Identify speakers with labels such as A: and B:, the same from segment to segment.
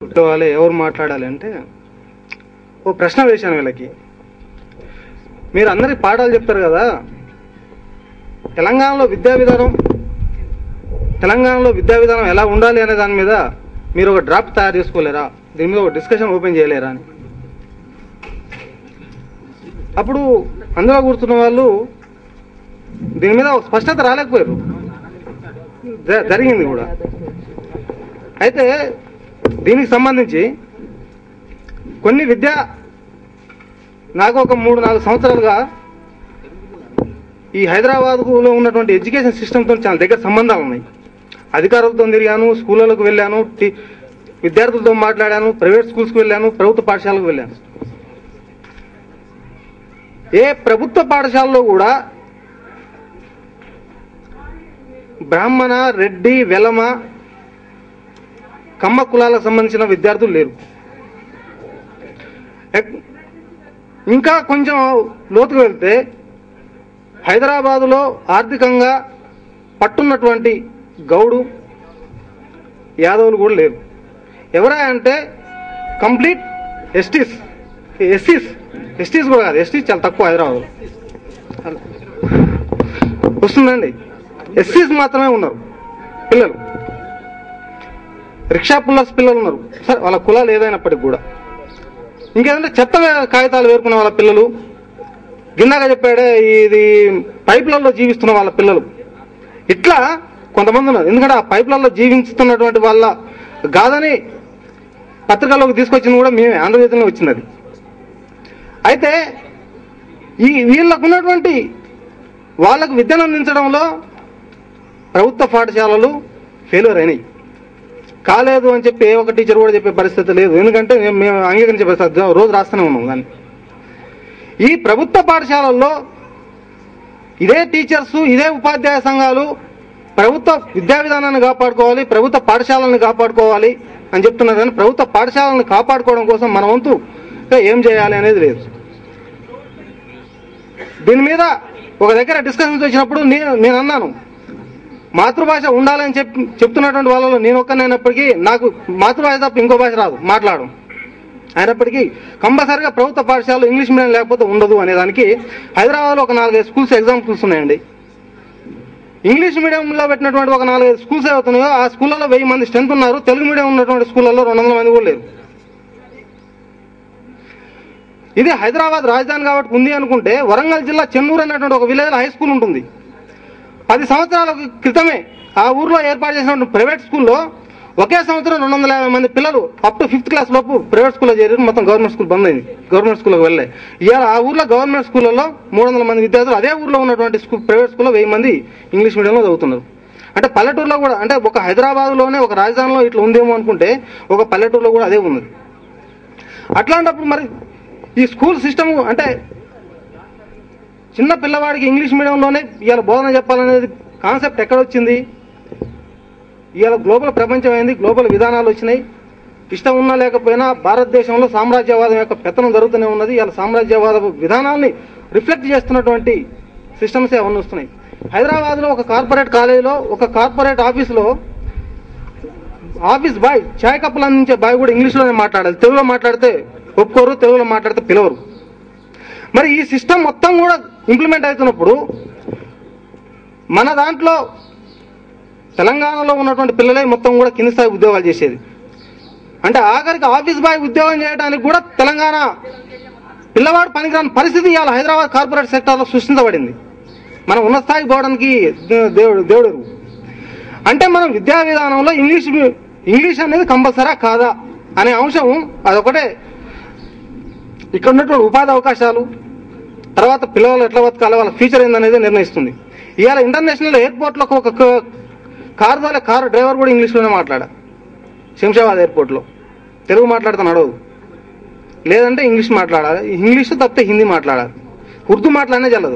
A: కూర్చోవాలి ఎవరు మాట్లాడాలి అంటే ఓ ప్రశ్న వేశాను వీళ్ళకి మీరు అందరికి పాఠాలు చెప్తారు కదా తెలంగాణలో విద్యా విధానం తెలంగాణలో విద్యా విధానం ఎలా ఉండాలి అనే దాని మీద మీరు ఒక డ్రాఫ్ట్ తయారు చేసుకోలేరా దీని మీద ఒక డిస్కషన్ ఓపెన్ చేయలేరా అని అప్పుడు అందులో కూర్చున్న వాళ్ళు దీని మీద ఒక స్పష్టత రాలేకపోయారు జ- జరిగింది కూడా అయితే దీనికి సంబంధించి కొన్ని విద్యా నాకు ఒక మూడు నాలుగు సంవత్సరాలుగా ఈ హైదరాబాద్లో ఉన్నటువంటి ఎడ్యుకేషన్ సిస్టమ్తో చాలా దగ్గర సంబంధాలు ఉన్నాయి అధికారులతో తిరిగాను స్కూళ్ళకు వెళ్ళాను టి- విద్యార్థులతో మాట్లాడాను ప్రైవేట్ స్కూల్స్కి వెళ్ళాను ప్రభుత్వ పాఠశాలకు వెళ్ళాను ఏ ప్రభుత్వ పాఠశాలలో కూడా బ్రాహ్మణ రెడ్డి వెలమ కమ్మ కులాలకు సంబంధించిన విద్యార్థులు లేరు ఎక్- ఇంకా కొంచెం లోతుకు వెళ్తే హైదరాబాదులో ఆర్థికంగా పట్టున్నటువంటి గౌడు యాదవులు కూడా లేరు ఎవరా అంటే కంప్లీట్ ఎస్టీస్ ఎస్సీస్ ఎస్టీస్ కూడా కాదు ఎస్టీస్ చాలా తక్కువ హైదరాబాద్లో వస్తుందండి ఎస్సీస్ మాత్రమే ఉన్నారు పిల్లలు రిక్షా పుల్లర్స్ పిల్లలు ఉన్నారు సరే వాళ్ళ కులాలు ఏదైనప్పటికి కూడా ఇంకేదంటే చెత్త కాగితాలు వేరుకున్న వాళ్ళ పిల్లలు గిందాక చెప్పాడే ఇది పైపులలో జీవిస్తున్న వాళ్ళ పిల్లలు ఇట్లా కొంతమంది ఉన్నారు ఎందుకంటే ఆ పైపులలో జీవిస్తున్నటువంటి వాళ్ళ గాథని పత్రికల్లోకి తీసుకొచ్చింది కూడా మేమే ఆంధ్రజ్యోతిలో వచ్చింది అది అయితే ఈ వీళ్ళకు ఉన్నటువంటి వాళ్ళకు విద్యను అందించడంలో ప్రభుత్వ పాఠశాలలు ఫెయిల్యూర్ అయినాయి కాలేదు అని చెప్పి ఏ ఒక టీచర్ కూడా చెప్పే పరిస్థితి లేదు ఎందుకంటే మేము మేము అంగీకరించే పరిస్థితి రోజు రాస్తూనే ఉన్నాం దాన్ని ఈ ప్రభుత్వ పాఠశాలల్లో ఇదే టీచర్స్ ఇదే ఉపాధ్యాయ సంఘాలు ప్రభుత్వ విద్యా విధానాన్ని కాపాడుకోవాలి ప్రభుత్వ పాఠశాలను కాపాడుకోవాలి అని చెప్తున్నారు కానీ ప్రభుత్వ పాఠశాలను కాపాడుకోవడం కోసం మన వంతు ఏం చేయాలి అనేది లేదు దీని మీద ఒక దగ్గర డిస్కషన్స్ వచ్చినప్పుడు నేను నేను అన్నాను మాతృభాష ఉండాలని చెప్ చెప్తున్నటువంటి వాళ్ళలో నేను ఒక్కనైనప్పటికీ నాకు మాతృభాష తప్ప ఇంకో భాష రాదు మాట్లాడడం అయినప్పటికీ కంపల్సరిగా ప్రభుత్వ పాఠశాలలో ఇంగ్లీష్ మీడియం లేకపోతే ఉండదు అనే దానికి హైదరాబాద్లో ఒక నాలుగైదు స్కూల్స్ ఎగ్జాంపుల్స్ ఉన్నాయండి ఇంగ్లీష్ మీడియంలో పెట్టినటువంటి ఒక నాలుగైదు స్కూల్స్ అవుతున్నాయో ఆ స్కూళ్ళలో వెయ్యి మంది స్ట్రెంత్ ఉన్నారు తెలుగు మీడియం ఉన్నటువంటి స్కూళ్ళలో రెండు వందల మంది కూడా లేరు ఇది హైదరాబాద్ రాజధాని కాబట్టి ఉంది అనుకుంటే వరంగల్ జిల్లా చెన్నూరు అనేటువంటి ఒక విలేజ్ హై స్కూల్ ఉంటుంది పది సంవత్సరాల క్రితమే ఆ ఊర్లో ఏర్పాటు చేసినటువంటి ప్రైవేట్ స్కూల్లో ఒకే సంవత్సరం రెండు వందల యాభై మంది పిల్లలు అప్ టు ఫిఫ్త్ క్లాస్ లోపు ప్రైవేట్ స్కూల్లో చేరారు మొత్తం గవర్నమెంట్ స్కూల్ బంద్ అయింది గవర్నమెంట్ స్కూల్కి వెళ్ళే ఇవాళ ఆ ఊర్లో గవర్నమెంట్ స్కూళ్ళలో మూడు వందల మంది విద్యార్థులు అదే ఊర్లో ఉన్నటువంటి స్కూల్ ప్రైవేట్ స్కూల్లో వెయ్యి మంది ఇంగ్లీష్ మీడియంలో చదువుతున్నారు అంటే పల్లెటూరులో కూడా అంటే ఒక హైదరాబాద్లోనే ఒక రాజధానిలో ఇట్లా ఉందేమో అనుకుంటే ఒక పల్లెటూరులో కూడా అదే ఉన్నది అట్లాంటప్పుడు మరి ఈ స్కూల్ సిస్టమ్ అంటే చిన్న పిల్లవాడికి ఇంగ్లీష్ మీడియంలోనే ఇవాళ బోధన చెప్పాలనేది కాన్సెప్ట్ ఎక్కడొచ్చింది ఇవాళ గ్లోబల్ ప్రపంచం అయింది గ్లోబల్ విధానాలు వచ్చినాయి ఇష్టం ఉన్నా లేకపోయినా భారతదేశంలో సామ్రాజ్యవాదం యొక్క పెత్తనం జరుగుతూనే ఉన్నది ఇవాళ సామ్రాజ్యవాద విధానాల్ని రిఫ్లెక్ట్ చేస్తున్నటువంటి సిస్టమ్స్ అవన్నీ వస్తున్నాయి హైదరాబాద్లో ఒక కార్పొరేట్ కాలేజీలో ఒక కార్పొరేట్ ఆఫీసులో ఆఫీస్ బాయ్ చాయ్ కప్పులు అందించే బాయ్ కూడా ఇంగ్లీష్లోనే మాట్లాడాలి తెలుగులో మాట్లాడితే ఒప్పుకోరు తెలుగులో మాట్లాడితే పిలవరు మరి ఈ సిస్టమ్ మొత్తం కూడా ఇంప్లిమెంట్ అవుతున్నప్పుడు మన దాంట్లో తెలంగాణలో ఉన్నటువంటి పిల్లలే మొత్తం కూడా కింది స్థాయి ఉద్యోగాలు చేసేది అంటే ఆఖరికి ఆఫీస్ బాయ్ ఉద్యోగం చేయడానికి కూడా తెలంగాణ పిల్లవాడు పనికిరాని పరిస్థితి ఇవాళ హైదరాబాద్ కార్పొరేట్ సెక్టార్లో సృష్టించబడింది మనం ఉన్న స్థాయికి పోవడానికి దే- దేవుడు దేవుడు ఎరుగు. అంటే మనం విద్యా విధానంలో ఇంగ్లీష్ మీ- ఇంగ్లీష్ అనేది కంపల్సరా కాదా అనే అంశం అదొకటే ఇక్కడ ఉన్నటువంటి ఉపాధి అవకాశాలు తర్వాత పిల్లలు ఎట్లా బతకాలి వాళ్ళ ఫ్యూచర్ ఏందనేది నిర్ణయిస్తుంది ఇవాళ ఇంటర్నేషనల్ ఎయిర్పోర్ట్లో ఒక క- కారు తోలే కారు డ్రైవర్ కూడా ఇంగ్లీష్లోనే మాట్లాడా శంషాబాద్ ఎయిర్పోర్ట్లో తెలుగు మాట్లాడితే నడవదు లేదంటే ఇంగ్లీష్ మాట్లాడాలి ఇంగ్లీష్ తప్పితే హిందీ మాట్లాడాలి ఉర్దూ మాట్లాడనే చల్లదు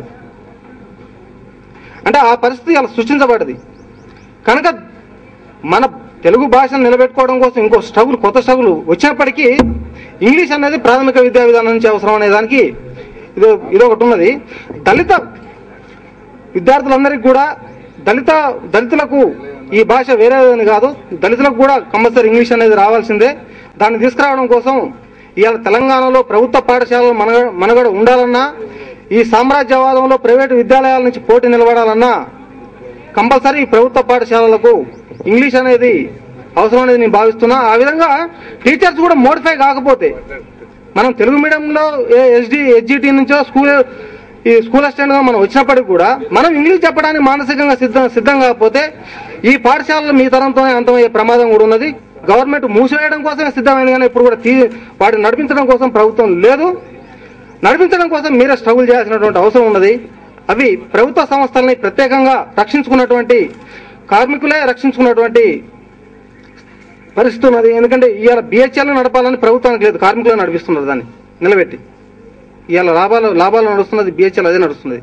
A: అంటే ఆ పరిస్థితి అలా సృష్టించబడింది కనుక మన తెలుగు భాషను నిలబెట్టుకోవడం కోసం ఇంకో స్ట్రగుల్ కొత్త స్ట్రగుల్ వచ్చినప్పటికీ ఇంగ్లీష్ అనేది ప్రాథమిక విద్యా విధానం నుంచి అవసరం అనే దానికి ఇది ఇది ఒకటి ఉన్నది దళిత విద్యార్థులందరికీ కూడా దళిత దళితులకు ఈ భాష వేరేదని కాదు దళితులకు కూడా కంపల్సరీ ఇంగ్లీష్ అనేది రావాల్సిందే దాన్ని తీసుకురావడం కోసం ఇవాళ తెలంగాణలో ప్రభుత్వ పాఠశాలలు మనగ మనగడ ఉండాలన్నా ఈ సామ్రాజ్యవాదంలో ప్రైవేటు విద్యాలయాల నుంచి పోటీ నిలబడాలన్నా కంపల్సరీ ఈ ప్రభుత్వ పాఠశాలలకు ఇంగ్లీష్ అనేది అవసరం అనేది నేను భావిస్తున్నా ఆ విధంగా టీచర్స్ కూడా మోడిఫై కాకపోతే మనం తెలుగు మీడియంలో ఎస్డి హెచ్జిటి నుంచో స్కూల్ ఈ స్కూల్ అసిస్టెంట్ గా మనం వచ్చినప్పటికి కూడా మనం ఇంగ్లీష్ చెప్పడానికి మానసికంగా సిద్ధం సిద్ధం కాకపోతే ఈ పాఠశాలలు మీ తరంతోనే అంతమయ్యే ప్రమాదం కూడా ఉన్నది గవర్నమెంట్ మూసివేయడం కోసమే సిద్ధమైంది కానీ ఇప్పుడు కూడా తీ వాటిని నడిపించడం కోసం ప్రభుత్వం లేదు నడిపించడం కోసం మీరే స్ట్రగుల్ చేయాల్సినటువంటి అవసరం ఉన్నది అవి ప్రభుత్వ సంస్థల్ని ప్రత్యేకంగా రక్షించుకున్నటువంటి కార్మికులే రక్షించుకున్నటువంటి పరిస్థితి ఉన్నది ఎందుకంటే ఇవాళ బిహెచ్ఎల్ నడపాలని ప్రభుత్వానికి లేదు కార్మికులే నడిపిస్తున్నారు దాన్ని నిలబెట్టి ఇవాళ లాభాలు లాభాలు నడుస్తున్నది బిహెచ్ఎల్ అదే నడుస్తున్నది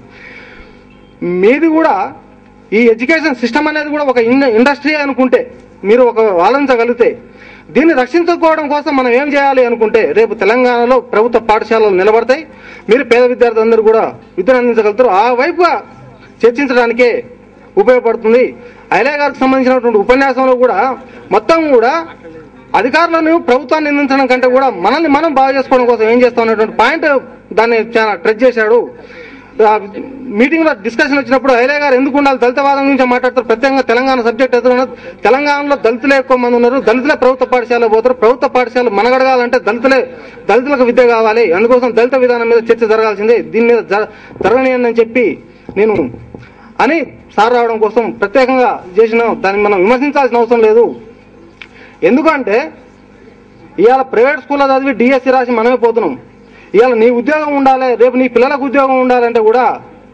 A: మీది కూడా ఈ ఎడ్యుకేషన్ సిస్టమ్ అనేది కూడా ఒక ఇన్- ఇండస్ట్రీ అనుకుంటే మీరు ఒక ఆలోచించగలిగితే దీన్ని రక్షించుకోవడం కోసం మనం ఏం చేయాలి అనుకుంటే రేపు తెలంగాణలో ప్రభుత్వ పాఠశాలలు నిలబడతాయి మీరు పేద విద్యార్థులందరూ కూడా విద్యను అందించగలుగుతారు ఆ వైపుగా చర్చించడానికే ఉపయోగపడుతుంది ఐలే గారికి సంబంధించినటువంటి ఉపన్యాసంలో కూడా మొత్తం కూడా అధికారులను ప్రభుత్వాన్ని నిందించడం కంటే కూడా మనల్ని మనం బాగు చేసుకోవడం కోసం ఏం చేస్తాం అనేటువంటి పాయింట్ దాన్ని చాలా ట్రెచ్ చేశాడు మీటింగ్ లో డిస్కషన్ వచ్చినప్పుడు ఐలే గారు ఎందుకు ఉండాలి దళితవాదం గురించి మాట్లాడతారు ప్రత్యేకంగా తెలంగాణ సబ్జెక్ట్ ఎదురు తెలంగాణలో దళితులే ఎక్కువ మంది ఉన్నారు దళితులే ప్రభుత్వ పాఠశాల పోతారు ప్రభుత్వ పాఠశాల మనగడగాలంటే దళితులే దళితులకు విద్య కావాలి అందుకోసం దళిత విధానం మీద చర్చ జరగాల్సిందే దీని మీద జర- జరగనియండి అని చెప్పి నేను అని సార్ రావడం కోసం ప్రత్యేకంగా చేసిన దాన్ని మనం విమర్శించాల్సిన అవసరం లేదు ఎందుకంటే ఇవాళ ప్రైవేట్ స్కూల్లో చదివి డిఎస్సి రాసి మనమే పోతున్నాం ఇవాళ నీ ఉద్యోగం ఉండాలి రేపు నీ పిల్లలకు ఉద్యోగం ఉండాలంటే కూడా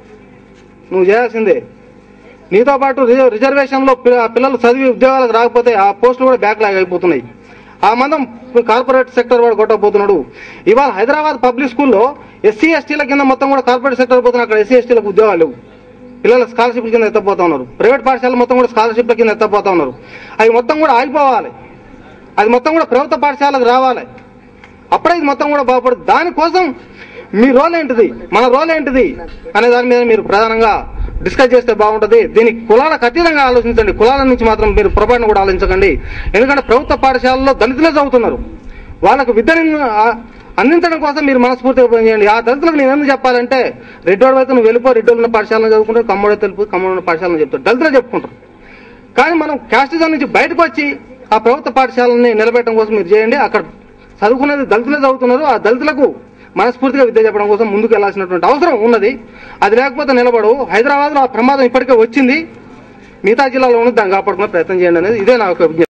A: నువ్వు చేయాల్సిందే నీతో పాటు రి- రిజర్వేషన్లో పి- పిల్లలు చదివి ఉద్యోగాలకు రాకపోతే ఆ పోస్టులు కూడా బ్యాక్ లాగ్ అయిపోతున్నాయి ఆ మందం కార్పొరేట్ సెక్టర్ వాడు కొట్టకపోతున్నాడు ఇవాళ హైదరాబాద్ పబ్లిక్ స్కూల్లో ఎస్సీ ఎస్టీల కింద మొత్తం కూడా కార్పొరేట్ సెక్టర్ పోతున్నారు అక్కడ ఎస్సీ ఎస్టీలకు ఉద్యోగాలు లేవు పిల్లల స్కాలర్షిప్ కింద ఎత్తపోతా ఉన్నారు ప్రైవేట్ పాఠశాలలు మొత్తం కూడా స్కాలర్షిప్ల కింద ఎత్తపోతా ఉన్నారు అవి మొత్తం కూడా ఆగిపోవాలి అది మొత్తం కూడా ప్రభుత్వ పాఠశాలకు రావాలి అప్పుడే ఇది మొత్తం కూడా బాగుపడుతుంది దానికోసం మీ రోల్ ఏంటిది మన రోల్ ఏంటిది అనే దాని మీద మీరు ప్రధానంగా డిస్కస్ చేస్తే బాగుంటది దీనికి కులాలకు అతీతంగా ఆలోచించండి కులాల నుంచి మాత్రం మీరు పొరపాటును కూడా ఆలోచించకండి ఎందుకంటే ప్రభుత్వ పాఠశాలలో దళితులే చదువుతున్నారు వాళ్ళకు విద్యను ఆ, అందించడం కోసం మీరు మనస్ఫూర్తిగా పనిచేయండి ఆ దళితులకు నేను ఎందుకు చెప్పాలంటే రెడ్డోడు అయితే నువ్వు వెళ్ళిపో రెడ్డోళ్ళు ఉన్న పాఠశాలను చదువుకుంటారు కమ్మడో తెలుపు కమ్మడు ఉన్న పాఠశాలను చెప్తారు దళితులే చెప్పుకుంటారు కానీ మనం క్యాస్టిజం నుంచి బయటకు వచ్చి ఆ ప్రభుత్వ పాఠశాలని నిలబెట్టడం కోసం మీరు చేయండి అక్కడ చదువుకునేది దళితులే చదువుతున్నారు ఆ దళితులకు మనస్ఫూర్తిగా విద్య చెప్పడం కోసం ముందుకు వెళ్లాల్సినటువంటి అవసరం ఉన్నది అది లేకపోతే నిలబడు హైదరాబాద్ లో ఆ ప్రమాదం ఇప్పటికే వచ్చింది మిగతా జిల్లాలో ఉన్నది దాన్ని కాపాడుకునే ప్రయత్నం చేయండి అనేది ఇదే నా యొక్క విజ్ఞప్తి